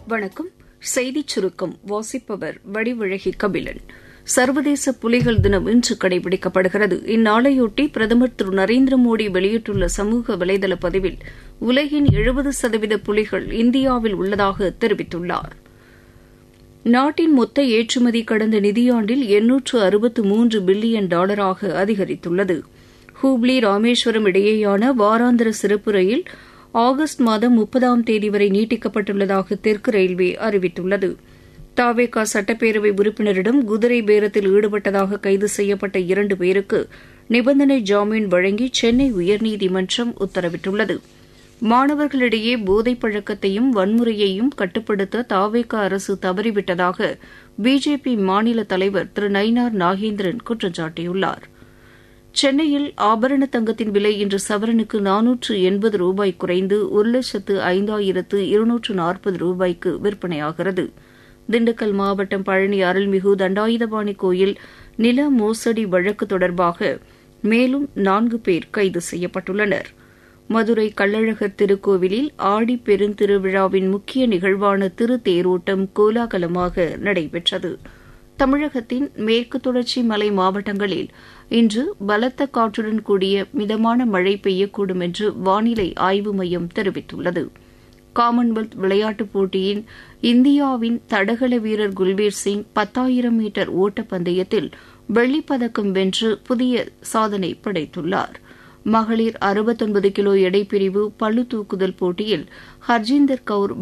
வணக்கம் செய்திச் சுருக்கம் வாசிப்பவர் வடிவழகி கபிலன் சர்வதேச புலிகள் தினம் இன்று கடைபிடிக்கப்படுகிறது இந்நாளையொட்டி பிரதமர் திரு நரேந்திர மோடி வெளியிட்டுள்ள சமூக வலைதள பதிவில் உலகின் எழுபது சதவீத புலிகள் இந்தியாவில் உள்ளதாக தெரிவித்துள்ளார் நாட்டின் மொத்த ஏற்றுமதி கடந்த நிதியாண்டில் எண்ணூற்று அறுபத்து மூன்று பில்லியன் டாலராக அதிகரித்துள்ளது ஹூப்ளி ராமேஸ்வரம் இடையேயான வாராந்திர சிறப்பு ரயில் ஆகஸ்ட் மாதம் முப்பதாம் தேதி வரை நீட்டிக்கப்பட்டுள்ளதாக தெற்கு ரயில்வே அறிவித்துள்ளது தாவேகா சட்டப்பேரவை உறுப்பினரிடம் குதிரை பேரத்தில் ஈடுபட்டதாக கைது செய்யப்பட்ட இரண்டு பேருக்கு நிபந்தனை ஜாமீன் வழங்கி சென்னை உயர்நீதிமன்றம் உத்தரவிட்டுள்ளது மாணவர்களிடையே போதைப் பழக்கத்தையும் வன்முறையையும் கட்டுப்படுத்த தாவேகா அரசு தவறிவிட்டதாக பிஜேபி மாநில தலைவர் திரு நயினார் நாகேந்திரன் குற்றம் சாட்டியுள்ளார் சென்னையில் ஆபரண தங்கத்தின் விலை இன்று சவரனுக்கு நானூற்று எண்பது ரூபாய் குறைந்து ஒரு லட்சத்து ஐந்தாயிரத்து இருநூற்று நாற்பது ரூபாய்க்கு விற்பனையாகிறது திண்டுக்கல் மாவட்டம் பழனி அருள்மிகு தண்டாயுதபாணி கோயில் நில மோசடி வழக்கு தொடர்பாக மேலும் நான்கு பேர் கைது செய்யப்பட்டுள்ளனர் மதுரை கள்ளழகர் திருக்கோவிலில் ஆடி பெருந்திருவிழாவின் முக்கிய நிகழ்வான திருத்தேரோட்டம் கோலாகலமாக நடைபெற்றது தமிழகத்தின் மேற்கு தொடர்ச்சி மலை மாவட்டங்களில் இன்று பலத்த காற்றுடன் கூடிய மிதமான மழை பெய்யக்கூடும் என்று வானிலை ஆய்வு மையம் தெரிவித்துள்ளது காமன்வெல்த் விளையாட்டுப் போட்டியின் இந்தியாவின் தடகள வீரர் குல்பீர் சிங் பத்தாயிரம் மீட்டர் ஓட்டப்பந்தயத்தில் வெள்ளிப்பதக்கம் வென்று புதிய சாதனை படைத்துள்ளார் மகளிர் அறுபத்தொன்பது கிலோ எடைப்பிரிவு பளு தூக்குதல் போட்டியில் ஹர்ஜிந்தர் கவுர்